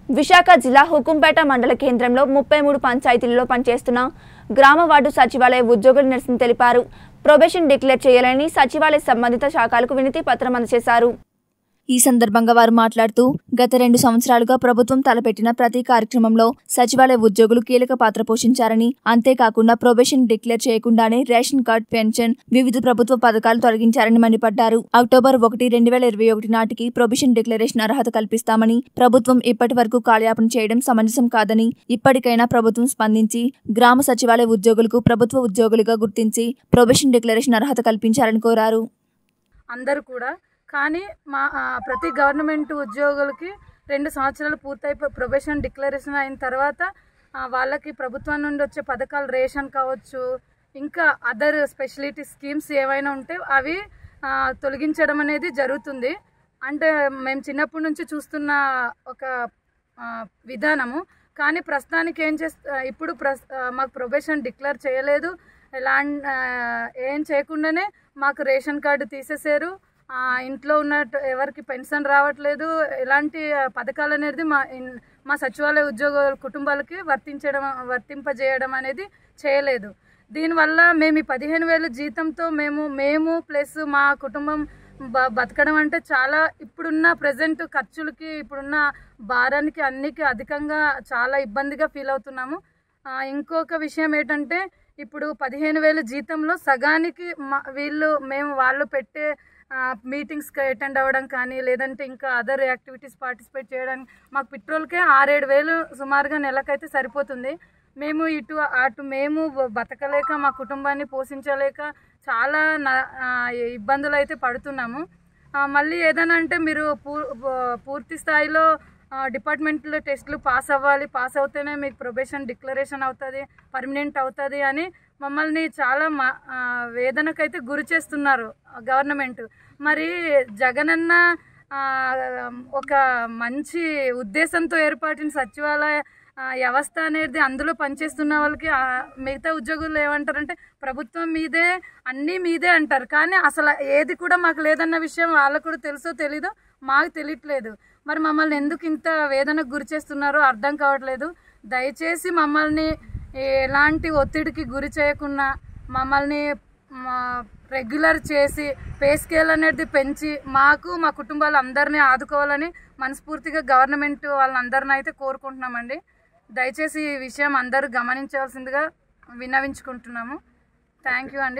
విశాఖ జిల్లా హుకుంపేట మండల కేంద్రంలో ముప్పై మూడు పంచాయతీలలో పనిచేస్తున్న గ్రామ వార్డు సచివాలయ ఉద్యోగులు నిరసన తెలిపారు ప్రొబేషన్ డిక్లేర్ చేయాలని సచివాలయ సంబంధిత శాఖలకు వినతి పత్రం అందజేశారు ఈ సందర్భంగా వారు మాట్లాడుతూ గత రెండు సంవత్సరాలుగా ప్రభుత్వం తలపెట్టిన ప్రతి కార్యక్రమంలో సచివాలయ ఉద్యోగులు కీలక పాత్ర పోషించారని అంతేకాకుండా ప్రొబేషన్ డిక్లేర్ చేయకుండానే రేషన్ కార్డ్ పెన్షన్ వివిధ ప్రభుత్వ పథకాలు తొలగించారని మండిపడ్డారు అక్టోబర్ ఒకటి రెండు వేల ఇరవై ఒకటి నాటికి ప్రొబేషన్ డిక్లరేషన్ అర్హత కల్పిస్తామని ప్రభుత్వం ఇప్పటి వరకు కాలయాపన చేయడం సమంజసం కాదని ఇప్పటికైనా ప్రభుత్వం స్పందించి గ్రామ సచివాలయ ఉద్యోగులకు ప్రభుత్వ ఉద్యోగులుగా గుర్తించి ప్రొబేషన్ డిక్లరేషన్ అర్హత కల్పించాలని కోరారు అందరూ కూడా కానీ మా ఆ, ప్రతి గవర్నమెంట్ ఉద్యోగులకి రెండు సంవత్సరాలు పూర్తయిపోయి ప్రొబేషన్ డిక్లరేషన్ అయిన తర్వాత ఆ, వాళ్ళకి ప్రభుత్వం నుండి వచ్చే పథకాలు రేషన్ కావచ్చు ఇంకా అదర్ స్పెషలిటీ స్కీమ్స్ ఏవైనా ఉంటే అవి ఆ, తొలగించడం అనేది జరుగుతుంది అంటే మేము చిన్నప్పటి నుంచి చూస్తున్న ఒక ఆ, విధానము కానీ ప్రస్తుతానికి ఏం చేస్తా ఇప్పుడు ప్రస్ ఆ, మాకు ప్రొబేషన్ డిక్లేర్ చేయలేదు ఎలా ఏం చేయకుండానే మాకు రేషన్ కార్డు తీసేశారు ఆ, ఇంట్లో ఉన్న ఎవరికి పెన్షన్ రావట్లేదు ఎలాంటి ఆ, పథకాలు అనేది మా ఇన్- మా సచివాలయ ఉద్యోగ కుటుంబాలకి వర్తించడం వర్తింపజేయడం అనేది చేయలేదు దీనివల్ల మేము ఈ పదిహేను వేల జీతంతో మేము మేము ప్లస్ మా కుటుంబం బ బతకడం అంటే చాలా ఇప్పుడున్న ప్రజెంట్ ఖర్చులకి ఇప్పుడున్న భారానికి అన్నికి అధికంగా చాలా ఇబ్బందిగా ఫీల్ అవుతున్నాము ఆ, ఇంకొక విషయం ఏంటంటే ఇప్పుడు పదిహేను వేల జీతంలో సగానికి మా వీళ్ళు మేము వాళ్ళు పెట్టే మీటింగ్స్కి అటెండ్ అవ్వడం కానీ లేదంటే ఇంకా అదర్ యాక్టివిటీస్ పార్టిసిపేట్ చేయడానికి మాకు పెట్రోల్కే ఆరేడు వేలు సుమారుగా నెలకైతే సరిపోతుంది మేము ఇటు అటు మేము బతకలేక మా కుటుంబాన్ని పోషించలేక చాలా న- ఆ, ఇబ్బందులు అయితే పడుతున్నాము ఆ, మళ్ళీ ఏదైనా అంటే మీరు పూ- పూర్తి స్థాయిలో డిపార్ట్మెంట్లో టెస్టులు పాస్ అవ్వాలి పాస్ అవుతేనే మీకు ప్రొబేషన్ డిక్లరేషన్ అవుతుంది పర్మనెంట్ అవుతుంది అని మమ్మల్ని చాలా మా ఆ, వేదనకైతే గురి చేస్తున్నారు గవర్నమెంట్ మరి జగనన్న ఆ, ఒక మంచి ఉద్దేశంతో ఏర్పాటిన సచివాలయ ఆ, వ్యవస్థ అనేది అందులో పనిచేస్తున్న వాళ్ళకి ఆ, మిగతా ఉద్యోగులు ఏమంటారంటే ప్రభుత్వం మీదే అన్నీ మీదే అంటారు కానీ అసలు ఏది కూడా మాకు లేదన్న విషయం వాళ్ళకు కూడా తెలుసో తెలీదో మాకు తెలియట్లేదు మరి మమ్మల్ని ఎందుకు ఇంత వేదనకు గురి చేస్తున్నారో అర్థం కావట్లేదు దయచేసి మమ్మల్ని ఎలాంటి ఒత్తిడికి గురి చేయకుండా మమ్మల్ని రెగ్యులర్ చేసి పే స్కేల్ అనేది పెంచి మాకు మా కుటుంబాలు అందరినీ ఆదుకోవాలని మనస్ఫూర్తిగా గవర్నమెంట్ వాళ్ళందరిని అయితే కోరుకుంటున్నామండి దయచేసి ఈ విషయం అందరూ గమనించవలసిందిగా విన్నవించుకుంటున్నాము థ్యాంక్ యూ అండి